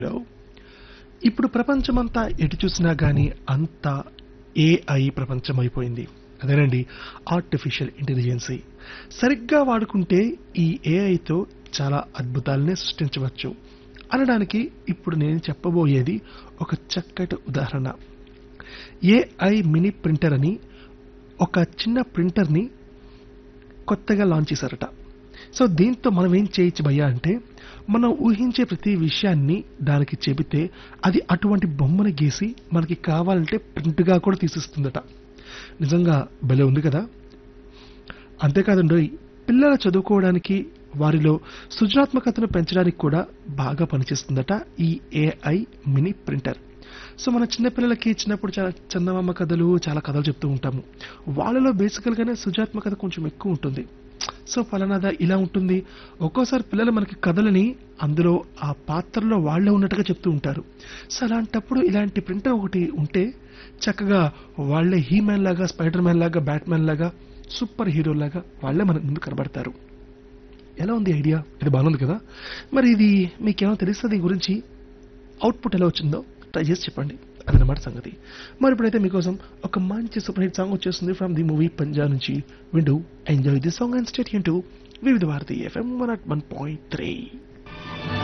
లో ఇప్పుడు ప్రపంచమంతా ఎటు చూసినా గానీ అంతా ఏఐ ప్రపంచం అయిపోయింది అదేనండి ఆర్టిఫిషియల్ ఇంటెలిజెన్సీ సరిగ్గా వాడుకుంటే ఈ ఏఐతో చాలా అద్భుతాలనే సృష్టించవచ్చు అనడానికి ఇప్పుడు నేను చెప్పబోయేది ఒక చక్కటి ఉదాహరణ ఏఐ మినీ ప్రింటర్ అని ఒక చిన్న ప్రింటర్ని కొత్తగా లాంచ్ చేశారట సో దీంతో మనం ఏం చేయొచ్చు భయ్యా అంటే మనం ఊహించే ప్రతి విషయాన్ని దానికి చెబితే అది అటువంటి బొమ్మను గీసి మనకి కావాలంటే ప్రింట్గా కూడా తీసిస్తుందట నిజంగా భలే ఉంది కదా అంతేకాదండి పిల్లలు చదువుకోవడానికి వారిలో సృజనాత్మకతను పెంచడానికి కూడా బాగా పనిచేస్తుందట ఈ ఏఐ మినీ ప్రింటర్ సో మన చిన్నపిల్లలకి చిన్నప్పుడు చాలా చందమామ కథలు చాలా కథలు చెప్తూ ఉంటాము వాళ్ళలో బేసికల్గానే సృజనాత్మకత కొంచెం ఎక్కువ ఉంటుంది సో ఫలానాదా ఇలా ఉంటుంది ఒక్కోసారి పిల్లలు మనకి కథలని అందులో ఆ పాత్రలో వాళ్ళే ఉన్నట్టుగా చెప్తూ ఉంటారు సో అలాంటప్పుడు ఇలాంటి ప్రింటర్ ఒకటి ఉంటే చక్కగా వాళ్ళే హీ మ్యాన్ లాగా స్పైడర్ మ్యాన్ లాగా బ్యాట్ మ్యాన్ లాగా సూపర్ హీరో లాగా వాళ్ళే మన ముందు కనబడతారు ఎలా ఉంది ఐడియా ఇది బాగుంది కదా మరి ఇది మీకేమో తెలుస్తుంది దీని గురించి అవుట్పుట్ ఎలా వచ్చిందో ట్రై చేసి చెప్పండి అదనమాట సంగతి మరి ఇప్పుడైతే మీకోసం ఒక మంచి సూపర్ హిట్ సాంగ్ వచ్చేస్తుంది ఫ్రమ్ ది మూవీ పంజాబ్ నుంచి వింటూ enjoy the song and state to Vividh Bharati FM one at one point three